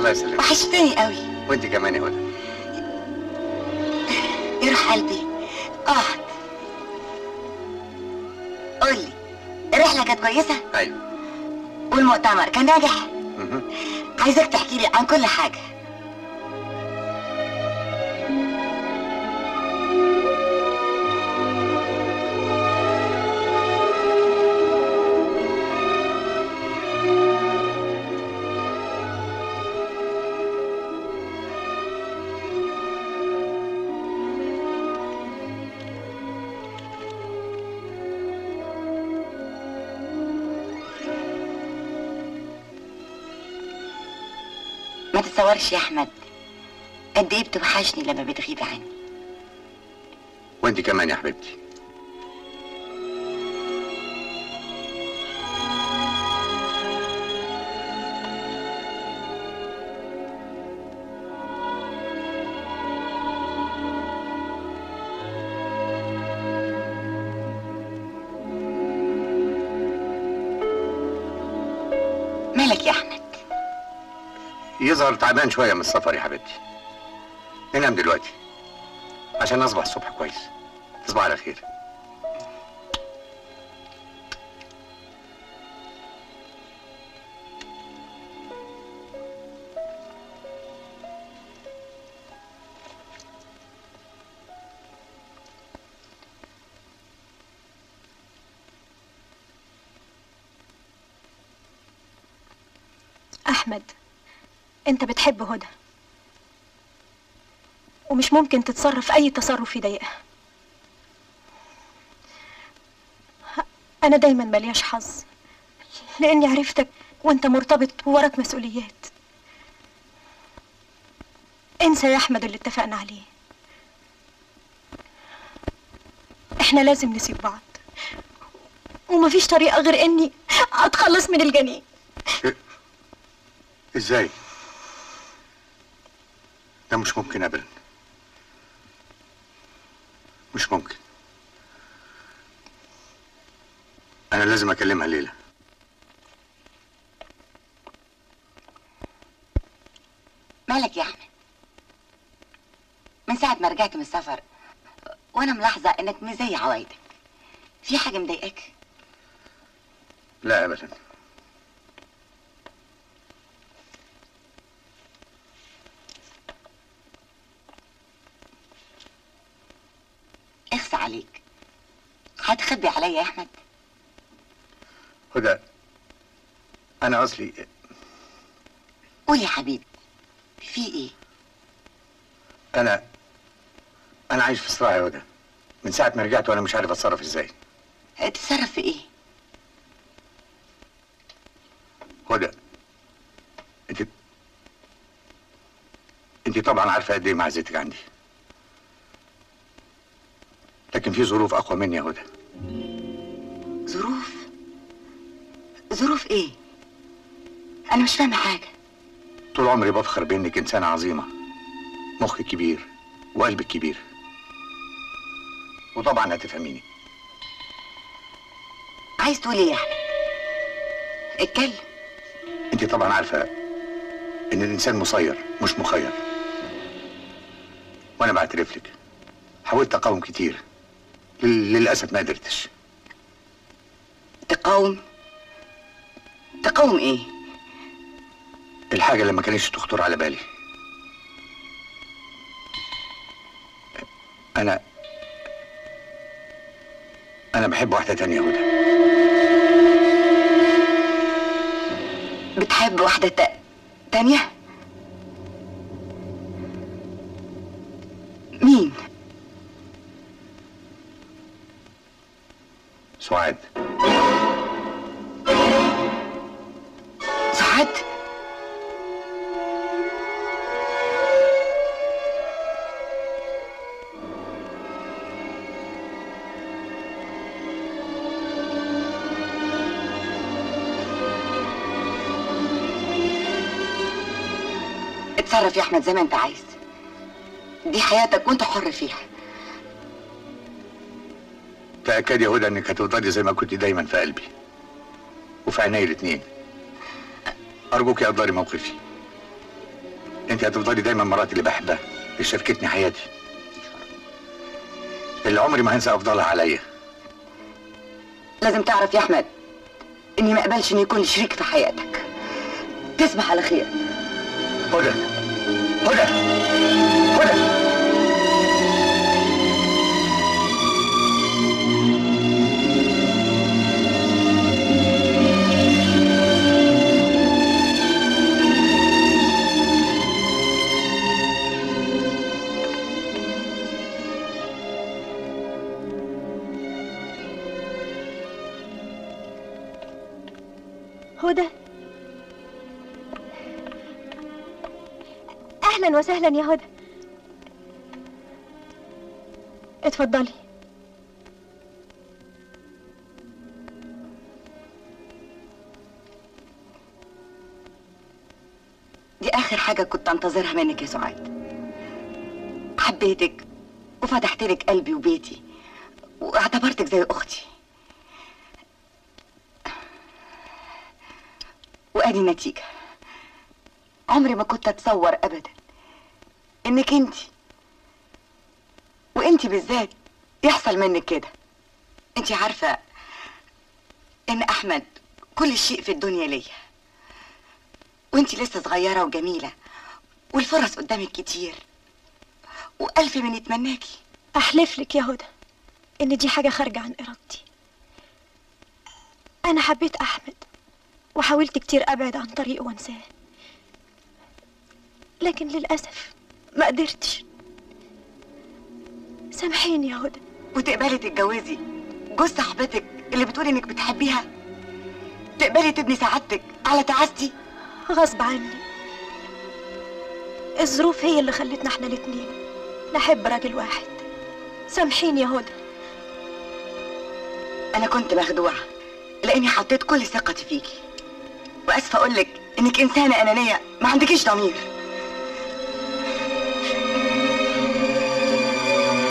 الله يسلمك وحشتني قوي وانت كمان يا هدى يروح قلبي اقعد قولي الرحلة كانت كويسة ايوه والمؤتمر كان ناجح مهم. عايزك تحكي لي عن كل حاجة ما تتصورش يا احمد قد ايه بتوحشني لما بتغيب عني وانت كمان يا حبيبتي مالك يا احمد يظهر تعبان شويه من السفر يا حبيبتي ننام دلوقتي عشان نصبح الصبح كويس تصبح على خير أحمد أنت بتحب هدى ومش ممكن تتصرف أي تصرف يضايقها أنا دايما ملياش حظ لأني عرفتك وأنت مرتبط ووراك مسؤوليات انسى يا أحمد اللي اتفقنا عليه احنا لازم نسيب بعض ومفيش طريقة غير إني أتخلص من الجنين ازاي ده مش ممكن ابدا مش ممكن انا لازم اكلمها ليلى مالك يا احمد من ساعة ما رجعت من السفر وانا ملاحظة انك مش زي عوايدك في حاجة مضايقاك لا ابدا اخس عليك هتخبي عليا يا احمد هدى انا اصلي قول يا حبيبي في ايه انا انا عايش في صراع يا هدى من ساعه ما رجعت وانا مش عارف اتصرف ازاي تتصرف في ايه هدى انت انت طبعا عارفه قد ايه معزتك عندي لكن في ظروف اقوى مني يا هدى ظروف ظروف ايه انا مش فاهمة حاجة طول عمري بفخر بانك انسانه عظيمه مخك كبير وقلبك كبير وطبعا هتفهميني عايز تقول ايه يا احمد اتكلم انت طبعا عارفه ان الانسان مسير مش مخير وانا بعترف لك حاولت اقاوم كتير لل- للاسف ما قدرتش تقاوم تقاوم ايه الحاجه اللي ما كانتش تخطر على بالي انا انا بحب واحده تانية يا هدى بتحب واحدة تا... تانية مين سعاد سعاد اتصرف يا احمد زي ما انت عايز دي حياتك وانت حر فيها تأكد يا هدى انك هتفضلي زي ما كنت دايما في قلبي وفي عيني الاتنين ارجوك يقدري موقفي انت هتفضلي دايما مراتي اللي بحبها اللي شاركتني حياتي اللي عمري ما هنسى افضلها عليا لازم تعرف يا احمد اني ما اقبلش ان يكون شريك في حياتك تصبح على خير هدى هدى هدى هدى اهلا وسهلا يا هدى اتفضلي دي اخر حاجه كنت انتظرها منك يا سعاد حبيتك وفتحت لك قلبي وبيتي واعتبرتك زي اختي وادي النتيجه عمري ما كنت اتصور ابدا انك انت وانت بالذات يحصل منك كده انت عارفه ان احمد كل شيء في الدنيا ليا وانت لسه صغيره وجميله والفرص قدامك كتير والف من يتمناكي احلف لك يا هدى ان دي حاجه خارجه عن ارادتي انا حبيت احمد وحاولت كتير ابعد عن طريقه وانساه لكن للاسف ما قدرتش سامحيني يا هدى وتقبلي تتجوزي جوز صاحبتك اللي بتقولي انك بتحبيها تقبلي تبني سعادتك على تعاستي غصب عني الظروف هي اللي خلتنا احنا الاتنين نحب راجل واحد سامحيني يا هدى انا كنت مخدوعه لاني حطيت كل ثقتي فيكي واسفه اقولك انك انسانه انانيه ما عندكيش ضمير